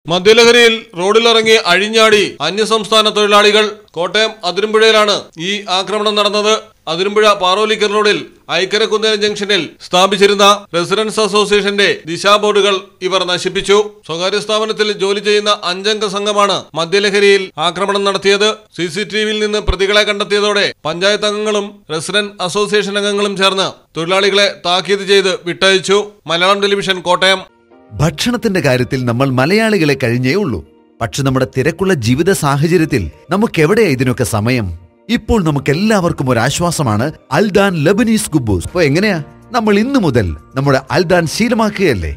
മദ്യലഹരിയിൽ റോഡിലിറങ്ങി അഴിഞ്ഞാടി അന്യസംസ്ഥാന തൊഴിലാളികൾ കോട്ടയം അതിരമ്പുഴയിലാണ് ഈ ആക്രമണം നടന്നത് അതിരമ്പുഴ പാറോലിക്കർ റോഡിൽ ഐക്കരക്കുന്നേൽ ജംഗ്ഷനിൽ സ്ഥാപിച്ചിരുന്ന റെസിഡൻസ് അസോസിയേഷന്റെ ദിശാ ബോർഡുകൾ ഇവർ നശിപ്പിച്ചു സ്വകാര്യ സ്ഥാപനത്തിൽ ജോലി ചെയ്യുന്ന അഞ്ചംഗ സംഘമാണ് മദ്യലഹരിയിൽ ആക്രമണം നടത്തിയത് സി സി ടി വിയിൽ നിന്ന് പ്രതികളെ കണ്ടെത്തിയതോടെ പഞ്ചായത്ത് അംഗങ്ങളും റെസിഡന്റ് അസോസിയേഷൻ അംഗങ്ങളും ചേർന്ന് തൊഴിലാളികളെ താക്കീത് ചെയ്ത് വിട്ടയച്ചു മലയാളം ടെലിവിഷൻ കോട്ടയം ഭക്ഷണത്തിന്റെ കാര്യത്തിൽ നമ്മൾ മലയാളികളെ കഴിഞ്ഞേ ഉള്ളൂ പക്ഷെ നമ്മുടെ തിരക്കുള്ള ജീവിത സാഹചര്യത്തിൽ നമുക്കെവിടെയാ ഇതിനൊക്കെ സമയം ഇപ്പോൾ നമുക്ക് എല്ലാവർക്കും ഒരു ആശ്വാസമാണ് അൽദാൻ ലബനീസ് ഗുബൂസ് അപ്പൊ എങ്ങനെയാ നമ്മൾ ഇന്നു മുതൽ നമ്മുടെ അൽദാൻ ശീലമാക്കുകയല്ലേ